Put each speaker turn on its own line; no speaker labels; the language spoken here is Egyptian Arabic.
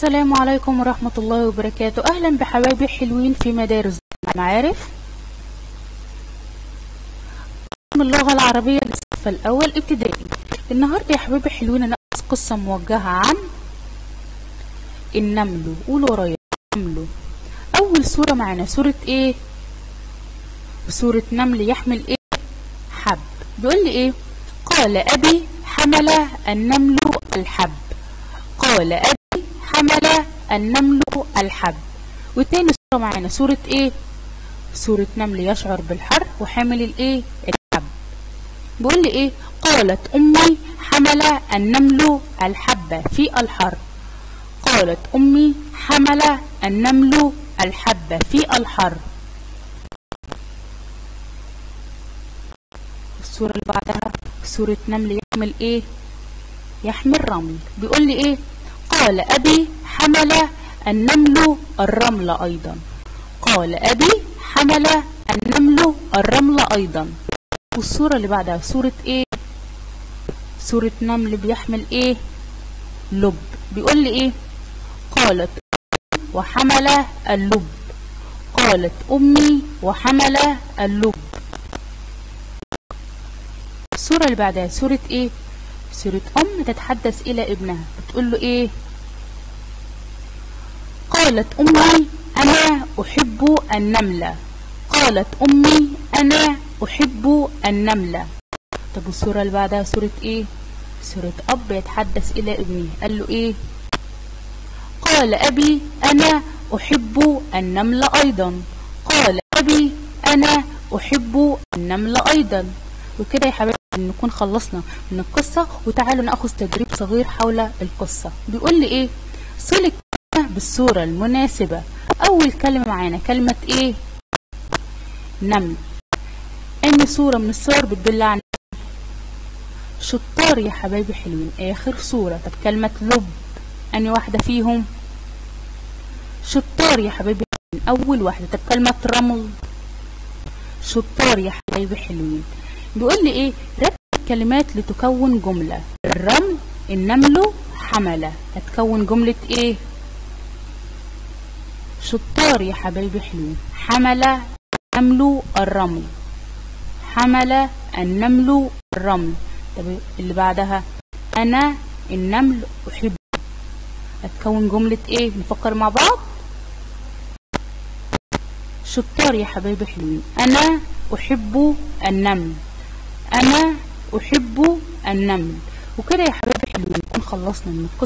السلام عليكم ورحمة الله وبركاته أهلا بحبايبي حلوين في مدارس المعارف من اللغة العربية للصف الأول ابتدائي النهاردة يا حبايبي حلوين أنا قصة موجهة عن النمل قولوا ورايا النمل أول سورة معانا سورة إيه؟ سورة نمل يحمل إيه؟ حب بيقول لي إيه؟ قال أبي حمل النمل الحب قال أبي حمل النمل الحب والتاني سورة معانا سورة ايه سورة نمل يشعر بالحر وحامل الايه الحب بيقول لي ايه قالت امي حمل النمل الحب في الحر قالت امي حمل النمل الحب في الحر السورة اللي بعدها سورة نمل يحمل ايه يحمل رمل بيقول لي ايه قال أبي حمل النمل الرمل أيضا قال أبي حمل النمل الرمل أيضا والصورة اللي بعدها صورة إيه صورة نمل بيحمل إيه لب بيقول لي إيه قالت وحمل اللب قالت أمي وحمل اللب الصورة اللي بعدها صورة إيه سورة أم تتحدث إلى ابنها بتقول له إيه قالت أمي أنا أحب النملة قالت أمي أنا أحب النملة طب والسورة اللي بعدها سورة إيه سورة أب يتحدث إلى ابنه قال له إيه قال أبي أنا أحب النملة أيضا قال أبي أنا أحب النملة أيضا وكده يا حبايبي نكون خلصنا من القصة وتعالوا نأخذ تدريب صغير حول القصة بيقول لي ايه صل الكلمة بالصورة المناسبة أول كلمة معانا كلمة ايه نمل أي صورة من الصور بتدل عن شطار يا حبايبي حلوين آخر صورة طب كلمة لب أني واحدة فيهم شطار يا حبايبي حلوين أول واحدة طب كلمة رمل شطار يا حبايبي حلوين بيقول لي ايه رتب الكلمات لتكون جملة الرمل النمل حملة هتكون جملة ايه شطار يا حبايبي حلوين حمل النمل الرمل حمل النمل الرمل طب اللي بعدها انا النمل احب هتكون جملة ايه نفكر مع بعض شطار يا حبايبي حلوين انا احب النمل انا احب النمل وكده يا حبايبي حلوين نكون خلصنا من القصه